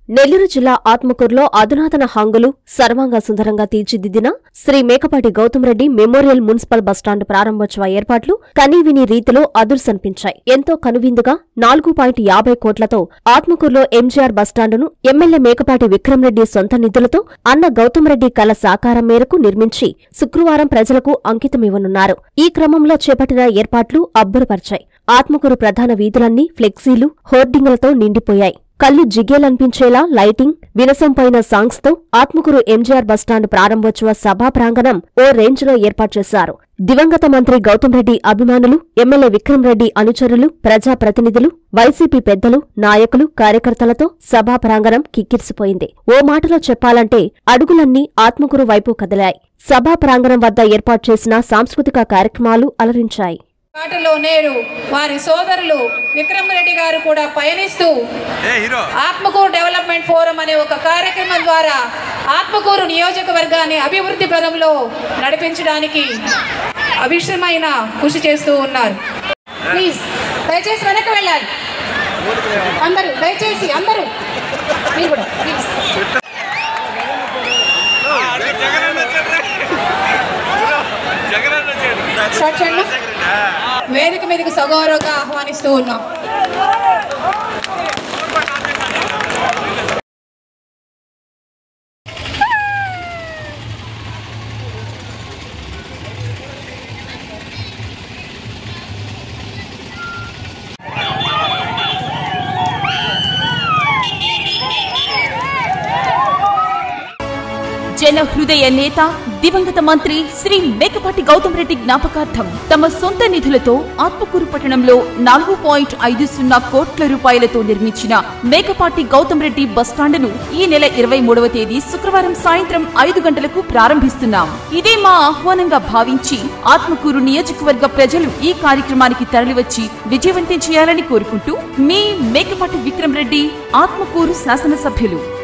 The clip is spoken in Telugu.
నెల్లూరు జిల్లా ఆత్మకూరులో అధునాతన హంగులు సర్వాంగ సుందరంగా తీర్చిదిద్దిన Shri Mekapati Goutham Reddy memorial municipal bus stand ప్రారంభోత్సవ ఏర్పాట్లు కనీవిని రీతిలో అదుర్సనిపించాయి ఎంతో కనువిందుగా నాలుగు పాయింట్ యాభై కోట్లతో ఆత్మకూరులో ఎంజీఆర్ బస్టాండును ఎమ్మెల్యే మేకపాటి విక్రమరెడ్డి సొంత నిధులతో అన్న గౌతమ్ రెడ్డి కల సాకారం మేరకు నిర్మించి శుక్రవారం ప్రజలకు అంకితమివ్వనున్నారు ఈ క్రమంలో చేపట్టిన ఏర్పాట్లు అబ్బురపరిచాయి ఆత్మకూరు ప్రధాన వీధులన్నీ ఫ్లెక్సీలు హోర్డింగులతో నిండిపోయాయి కళ్ళు జిగేలనిపించేలా లైటింగ్ వినసంపైన సాంగ్స్ తో ఆత్మకూరు ఎంజీఆర్ బస్టాండ్ ప్రారంభోత్సవ సభా ప్రాంగణం ఓ రేంజ్ లో ఏర్పాటు చేశారు దివంగత మంత్రి గౌతమ్ రెడ్డి అభిమానులు ఎమ్మెల్యే విక్రమ్ రెడ్డి అనుచరులు ప్రజాప్రతినిధులు వైసీపీ పెద్దలు నాయకులు కార్యకర్తలతో సభా ప్రాంగణం కిక్కిరిసిపోయింది ఓ మాటలో చెప్పాలంటే అడుగులన్నీ ఆత్మకూరు వైపు కదిలాయి సభా ప్రాంగణం వద్ద ఏర్పాటు చేసిన సాంస్కృతిక కార్యక్రమాలు అలరించాయి పాటలో నేడు వారి సోదరులు విక్రమరెడ్డి గారు కూడా పయనిస్తూ a hero Atmakur development forum అనే ఒక కార్యక్రమం ద్వారా ఆత్మకూరు నియోజకవర్గాన్ని అభివృద్ధి పదంలో నడిపించడానికి అవిశ్రమైన కృషి చేస్తూ ఉన్నారు ప్లీజ్ దయచేసి వెనక్కి వెళ్ళాలి అందరూ దయచేసి అందరూ మీరు కూడా ప్లీజ్ జగన్ వచ్చాడు జగన్ వచ్చాడు స్టార్ట్ చేయండి వేదిక మీదకి సగౌరవంగా ఆహ్వానిస్తూ ఉన్నాం జన హృదయ నేత దివంగత మంత్రి శ్రీ మేకపాటి గౌతమ్ రెడ్డి జ్ఞాపకార్థం తమ సొంత నిధులతో ఆత్మకూరు పట్టణంలో నాలుగు పాయింట్ ఐదు సున్నా కోట్ల రూపాయలతో నిర్మించిన మేకపాటి గౌతమ్ రెడ్డి బస్టాండును ఈ నెల ఇరవై మూడవ తేదీ శుక్రవారం సాయంత్రం ఐదు గంటలకు ప్రారంభిస్తున్నాం ఇదే మా ఆహ్వానంగా భావించి ఆత్మకూరు నియోజకవర్గ ప్రజలు ఈ కార్యక్రమానికి తరలివచ్చి విజయవంతం చేయాలని కోరుకుంటూ మీ మేకపాటి విక్రమ్ రెడ్డి ఆత్మకూరు శాసనసభ్యులు